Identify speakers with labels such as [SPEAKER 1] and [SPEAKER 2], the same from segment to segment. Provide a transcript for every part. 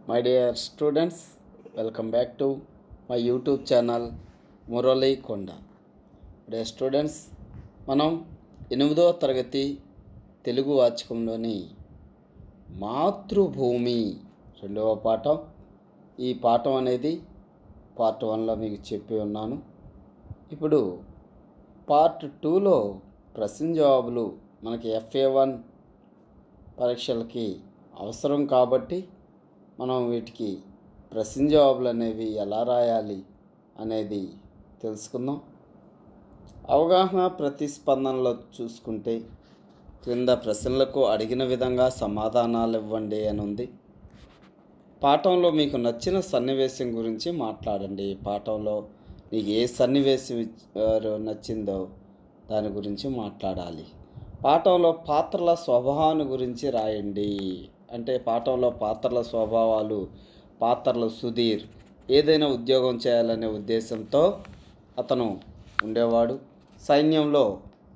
[SPEAKER 1] My dear students welcome back to my YouTube channel Murali Konda dear students మనం ఎనిమిదవ తరగతి తెలుగు వాచకంలోని మాతృభూమి రెండవ పాఠం ఈ పాఠం అనేది పార్ట్ వన్లో మీకు చెప్పి ఉన్నాను ఇప్పుడు పార్ట్ టూలో ప్రశ్న జవాబులు మనకి ఎఫ్ఏ వన్ పరీక్షలకి అవసరం కాబట్టి మనం వీటికి ప్రశ్న జవాబులు అనేవి ఎలా రాయాలి అనేది తెలుసుకుందాం అవగాహన ప్రతిస్పందనలో చూసుకుంటే క్రింద ప్రశ్నలకు అడిగిన విధంగా సమాధానాలు ఇవ్వండి అని ఉంది పాఠంలో మీకు నచ్చిన సన్నివేశం గురించి మాట్లాడండి పాఠంలో మీకు ఏ సన్నివేశం ఇచ్చారో నచ్చిందో దాని గురించి మాట్లాడాలి పాఠంలో పాత్రల స్వభావాన్ని గురించి రాయండి అంటే పాఠంలో పాత్రల స్వభావాలు పాత్రల సుధీర్ ఏదైనా ఉద్యోగం చేయాలనే ఉద్దేశంతో అతను ఉండేవాడు సైన్యంలో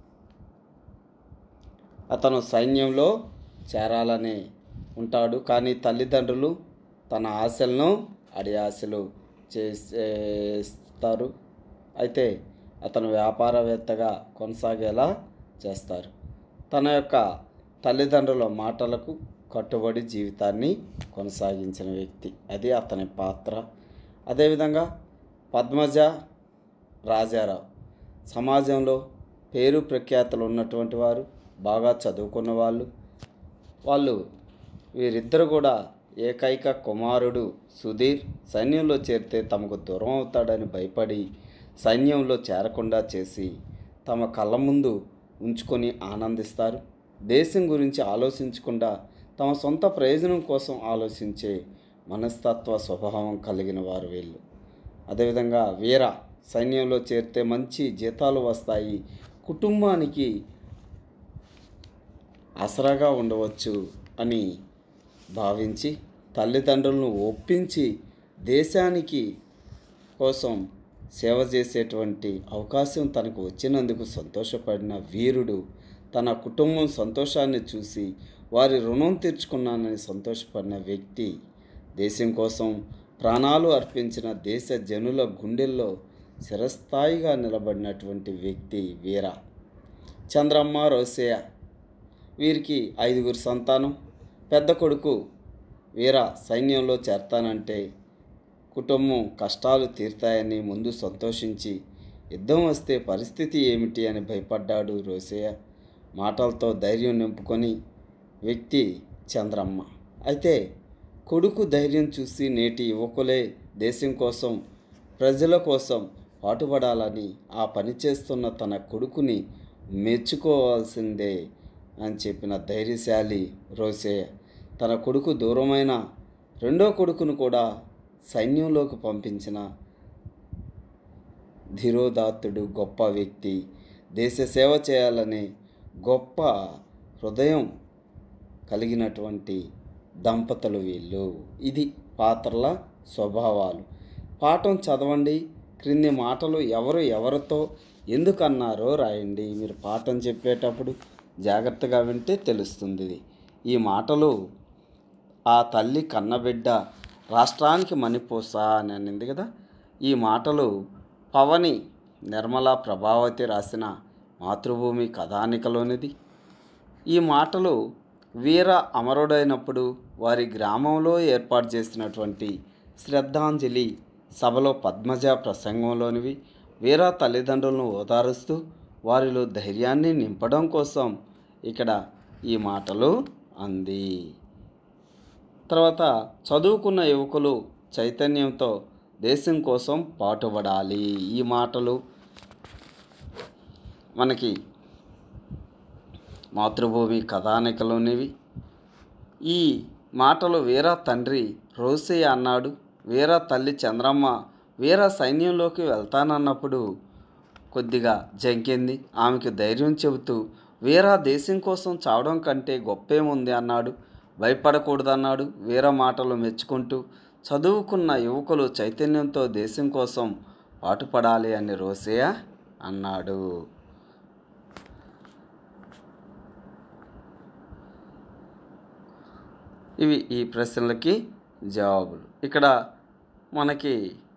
[SPEAKER 1] అతను సైన్యంలో చేరాలని ఉంటాడు కానీ తల్లిదండ్రులు తన ఆశలను అడి ఆశలు చేస్తారు అయితే అతను వ్యాపారవేత్తగా కొనసాగేలా చేస్తారు తన యొక్క తల్లిదండ్రుల మాటలకు కట్టుబడి జీవితాన్ని కొనసాగించిన వ్యక్తి అది అతని పాత్ర అదేవిధంగా పద్మజ రాజారావు సమాజంలో పేరు ప్రఖ్యాతులు ఉన్నటువంటి వారు బాగా చదువుకున్న వాళ్ళు వాళ్ళు వీరిద్దరు కూడా ఏకైక కుమారుడు సుధీర్ సైన్యంలో చేరితే తమకు దూరం అవుతాడని భయపడి సైన్యంలో చేరకుండా చేసి తమ కళ్ళ ముందు ఉంచుకొని ఆనందిస్తారు దేశం గురించి ఆలోచించకుండా తమ సొంత ప్రయోజనం కోసం ఆలోచించే మనస్తత్వ స్వభావం కలిగిన వారు వీళ్ళు అదేవిధంగా వీర సైన్యంలో చేరితే మంచి జీతాలు వస్తాయి కుటుంబానికి ఆసరాగా ఉండవచ్చు అని భావించి తల్లిదండ్రులను ఒప్పించి దేశానికి కోసం సేవ చేసేటువంటి అవకాశం తనకు వచ్చినందుకు సంతోషపడిన వీరుడు తన కుటుంబం సంతోషాన్ని చూసి వారి రుణం తీర్చుకున్నానని సంతోషపడిన వ్యక్తి దేశం కోసం ప్రాణాలు అర్పించిన దేశ జనుల గుండెల్లో చిరస్థాయిగా నిలబడినటువంటి వ్యక్తి వీర చంద్రమ్మ రోసయ్య వీరికి ఐదుగురు సంతానం పెద్ద కొడుకు వీర సైన్యంలో చేరతానంటే కుటుంబం కష్టాలు తీరుతాయని ముందు సంతోషించి యుద్ధం వస్తే పరిస్థితి ఏమిటి అని భయపడ్డాడు రోసయ్య మాటలతో ధైర్యం నింపుకొని వ్యక్తి చంద్రమ్మ అయితే కొడుకు ధైర్యం చూసి నేటి యువకులే దేశం కోసం ప్రజల కోసం పాటుపడాలని ఆ పని చేస్తున్న తన కొడుకుని మెచ్చుకోవాల్సిందే అని చెప్పిన ధైర్యశాలి రోసయ్య తన కొడుకు దూరమైన రెండో కొడుకును కూడా సైన్యంలోకి పంపించిన ధీరోదాత్తుడు గొప్ప వ్యక్తి దేశ సేవ చేయాలనే గొప్ప హృదయం కలిగినటువంటి దంపతులు వీళ్ళు ఇది పాత్రల స్వభావాలు పాఠం చదవండి క్రింది మాటలు ఎవరు ఎవరితో ఎందుకు అన్నారో రాయండి మీరు పాఠం చెప్పేటప్పుడు జాగ్రత్తగా వింటే తెలుస్తుంది ఇది. ఈ మాటలు ఆ తల్లి కన్నబిడ్డ రాష్ట్రానికి మణిపూస అని అనింది కదా ఈ మాటలు పవని నిర్మల ప్రభావతి రాసిన మాతృభూమి కథానికలోనిది ఈ మాటలు వీర అమరుడైనప్పుడు వారి గ్రామంలో ఏర్పాటు చేసినటువంటి శ్రద్ధాంజలి సభలో పద్మజ ప్రసంగంలోనివి వీర తల్లిదండ్రులను ఓదారుస్తూ వారిలో ధైర్యాన్ని నింపడం కోసం ఇక్కడ ఈ మాటలు అంది తర్వాత చదువుకున్న యువకులు చైతన్యంతో దేశం కోసం పాటుపడాలి ఈ మాటలు మనకి మాతృభూమి కథానికలోనివి ఈ మాటలు వీర తండ్రి రోసయ్య అన్నాడు వీర తల్లి చంద్రమ్మ వీర సైన్యంలోకి వెళ్తానన్నప్పుడు కొద్దిగా జంకింది ఆమెకు ధైర్యం చెబుతూ వీర దేశం కోసం చావడం కంటే గొప్పేముంది అన్నాడు భయపడకూడదన్నాడు వీర మాటలు మెచ్చుకుంటూ చదువుకున్న యువకులు చైతన్యంతో దేశం కోసం పాటుపడాలి అని రోసయ్య అన్నాడు ఇవి ఈ ప్రశ్నలకి జవాబులు ఇక్కడ మనకి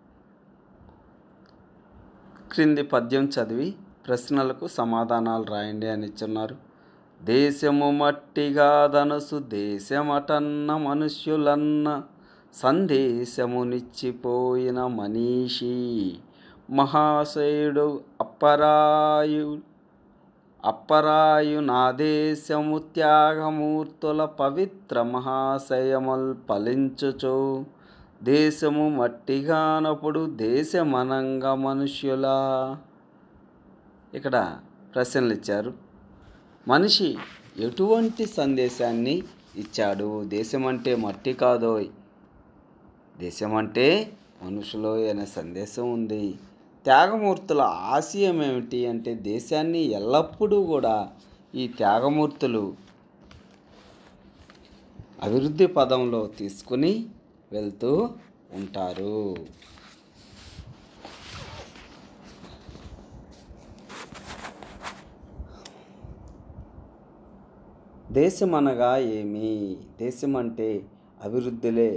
[SPEAKER 1] క్రింది పద్యం చదివి ప్రశ్నలకు సమాధానాలు రాయండి అని ఇచ్చున్నారు దేశము మట్టిగా ధనుసు దేశమటన్న మనుష్యులన్న సందేశమునిచ్చిపోయిన మనీషి మహాశయుడు అప్పరాయు అప్పరాయు నా దేశము త్యాగమూర్తుల పవిత్ర మహాశయముల్ ఫలించుచు దేశము మట్టిగానప్పుడు దేశమనంగ మనుష్యులా ఇక్కడ ప్రశ్నలు ఇచ్చారు మనిషి ఎటువంటి సందేశాన్ని ఇచ్చాడు దేశం అంటే మట్టి కాదోయ్ దేశం అంటే మనుషులో అనే సందేశం ఉంది త్యాగమూర్తుల ఆశయం ఏమిటి అంటే దేశాన్ని ఎల్లప్పుడూ కూడా ఈ త్యాగమూర్తులు అభివృద్ధి పదంలో తీసుకుని వెళ్తూ ఉంటారు దేశం అనగా ఏమి దేశం అంటే అభివృద్ధిలే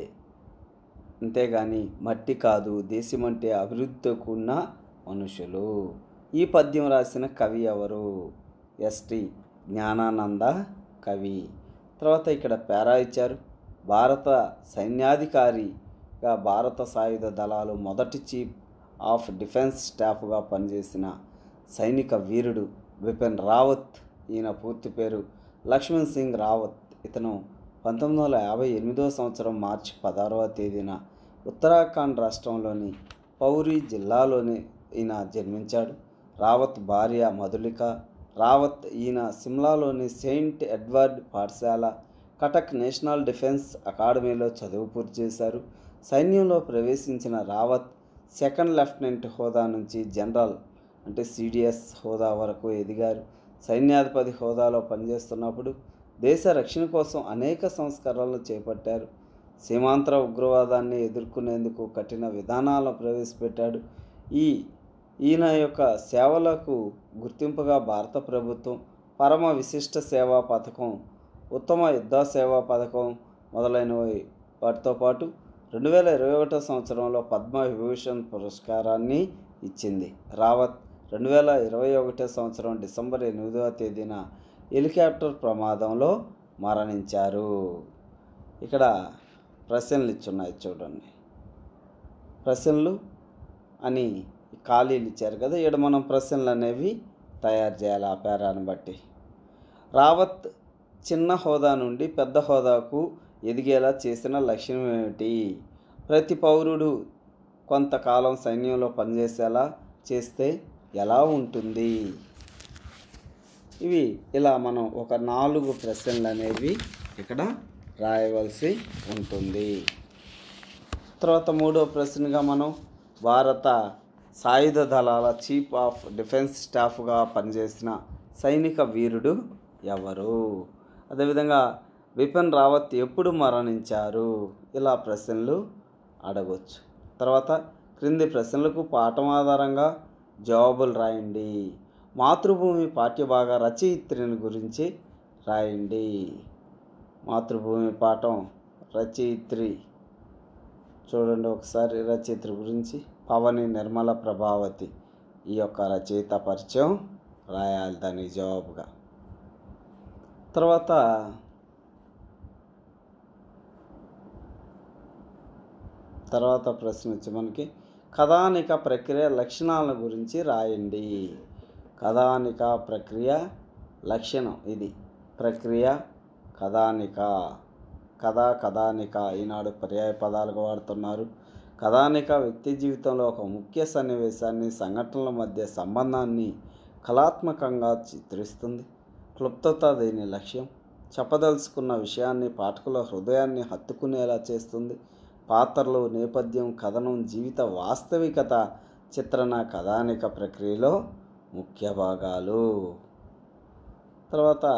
[SPEAKER 1] అంతేగాని మట్టి కాదు దేశం అంటే అభివృద్ధితో కూడిన మనుషులు ఈ పద్యం రాసిన కవి ఎవరు ఎస్టి జ్ఞానానంద కవి తర్వాత ఇక్కడ పేరా ఇచ్చారు భారత సైన్యాధికారిగా భారత సాయుధ దళాలు మొదటి చీఫ్ ఆఫ్ డిఫెన్స్ స్టాఫ్గా పనిచేసిన సైనిక వీరుడు బిపిన్ రావత్ ఈయన పూర్తి పేరు లక్ష్మణ్ సింగ్ రావత్ ఇతను పంతొమ్మిది వందల యాభై ఎనిమిదో సంవత్సరం మార్చి పదహారవ తేదీన ఉత్తరాఖండ్ రాష్ట్రంలోని పౌరి జిల్లాలోని ఈయన జన్మించాడు రావత్ భార్య మధులిక రావత్ ఈయన సిమ్లాలోని సెయింట్ ఎడ్వర్డ్ పాఠశాల కటక్ నేషనల్ డిఫెన్స్ అకాడమీలో చదువు పూర్తి చేశారు సైన్యంలో ప్రవేశించిన రావత్ సెకండ్ లెఫ్టినెంట్ హోదా నుంచి జనరల్ అంటే సిడిఎస్ హోదా వరకు ఎదిగారు సైన్యాధిపతి హోదాలో పనిచేస్తున్నప్పుడు దేశ రక్షణ కోసం అనేక సంస్కరణలు చేపట్టారు సీమాంతర ఉగ్రవాదాన్ని ఎదుర్కొనేందుకు కఠిన విధానాలను ప్రవేశపెట్టాడు ఈ ఈయన యొక్క సేవలకు గుర్తింపుగా భారత ప్రభుత్వం పరమ విశిష్ట సేవా పథకం ఉత్తమ యుద్ధ సేవా పథకం మొదలైనవి వాటితో పాటు రెండు వేల ఇరవై ఒకటో సంవత్సరంలో పద్మ విభూషణ్ పురస్కారాన్ని ఇచ్చింది రావత్ రెండు వేల ఇరవై ఒకటో సంవత్సరం డిసెంబర్ ఎనిమిదవ తేదీన హెలికాప్టర్ ప్రమాదంలో మరణించారు ఇక్కడ ప్రశ్నలు ఇచ్చున్నాయి చూడండి ప్రశ్నలు అని ఖాళీలు ఇచ్చారు కదా ఇక్కడ మనం ప్రశ్నలు అనేవి తయారు చేయాలి ఆ పేరాన్ని బట్టి రావత్ చిన్న హోదా నుండి పెద్ద హోదాకు ఎదిగేలా చేసిన లక్ష్యం ఏమిటి ప్రతి పౌరుడు కొంతకాలం సైన్యంలో పనిచేసేలా చేస్తే ఎలా ఉంటుంది ఇవి ఇలా మనం ఒక నాలుగు ప్రశ్నలు అనేవి ఇక్కడ రాయవలసి ఉంటుంది తర్వాత మూడో ప్రశ్నగా మనం భారత సాయుధ దళాల చీఫ్ ఆఫ్ డిఫెన్స్ స్టాఫ్గా పనిచేసిన సైనిక వీరుడు ఎవరు అదేవిధంగా బిపిన్ రావత్ ఎప్పుడు మరణించారు ఇలా ప్రశ్నలు అడగవచ్చు తర్వాత క్రింది ప్రశ్నలకు పాఠం ఆధారంగా జవాబులు రాయండి మాతృభూమి పాఠ్యభాగ రచయిత్రిని గురించి రాయండి మాతృభూమి పాఠం రచయిత్రి చూడండి ఒకసారి రచయిత్రి గురించి పవని నిర్మల ప్రభావతి ఈ యొక్క రచయిత పరిచయం రాయాలి దానికి జవాబుగా తర్వాత తర్వాత ప్రశ్న వచ్చి మనకి కథానిక ప్రక్రియ లక్షణాల గురించి రాయండి కథానిక ప్రక్రియ లక్షణం ఇది ప్రక్రియ కథానిక కథా కథానిక ఈనాడు పర్యాయ పదాలుగా వాడుతున్నారు కథానిక వ్యక్తి జీవితంలో ఒక ముఖ్య సన్నివేశాన్ని సంఘటనల మధ్య సంబంధాన్ని కళాత్మకంగా చిత్రిస్తుంది క్లుప్తత దీని లక్ష్యం చెప్పదలుచుకున్న విషయాన్ని పాఠకుల హృదయాన్ని హత్తుకునేలా చేస్తుంది పాత్రలు నేపథ్యం కథనం జీవిత వాస్తవికత చిత్రణ కథానిక ప్రక్రియలో ముఖ్య భాగాలు తర్వాత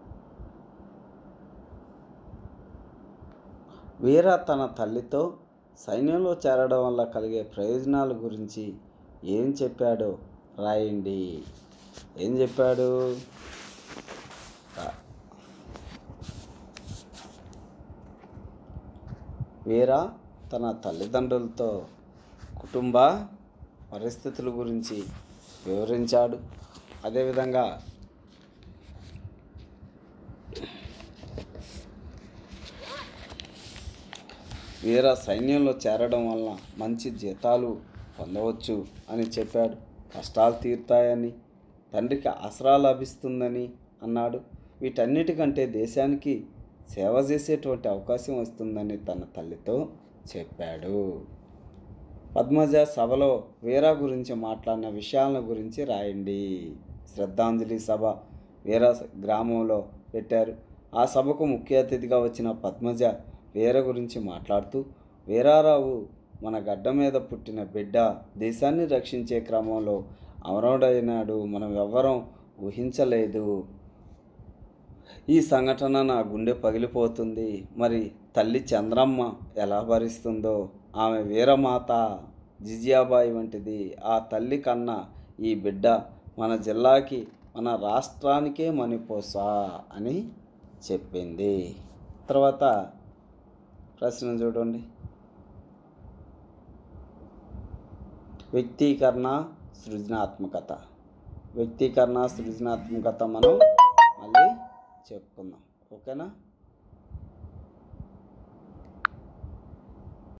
[SPEAKER 1] వీర తన తల్లితో సైన్యంలో చేరడం వల్ల కలిగే ప్రయోజనాల గురించి ఏం చెప్పాడో రాయండి ఏం చెప్పాడు రా- వీరా తన తల్లిదండ్రులతో కుటుంబ పరిస్థితుల గురించి వివరించాడు అదేవిధంగా వీర సైన్యంలో చేరడం వలన మంచి జీతాలు పొందవచ్చు అని చెప్పాడు కష్టాలు తీరుతాయని తండ్రికి ఆసరా లభిస్తుందని అన్నాడు వీటన్నిటికంటే దేశానికి సేవ చేసేటువంటి అవకాశం వస్తుందని తన తల్లితో చెప్పాడు పద్మజ సభలో వీరా గురించి మాట్లాడిన విషయాల గురించి రాయండి శ్రద్ధాంజలి సభ వీరా గ్రామంలో పెట్టారు ఆ సభకు ముఖ్య అతిథిగా వచ్చిన పద్మజ వీర గురించి మాట్లాడుతూ వీరారావు మన గడ్డ మీద పుట్టిన బిడ్డ దేశాన్ని రక్షించే క్రమంలో అమరుడైనాడు మనం ఎవ్వరం ఊహించలేదు ఈ సంఘటన నా గుండె పగిలిపోతుంది మరి తల్లి చంద్రమ్మ ఎలా భరిస్తుందో ఆమె వీరమాత జిజియాబాయి వంటిది ఆ తల్లి కన్నా ఈ బిడ్డ మన జిల్లాకి మన రాష్ట్రానికే మణిపోసా అని చెప్పింది తర్వాత ప్రశ్న చూడండి వ్యక్తీకరణ సృజనాత్మకత వ్యక్తీకరణ సృజనాత్మకత మనం మళ్ళీ చెప్పుకుందాం ఓకేనా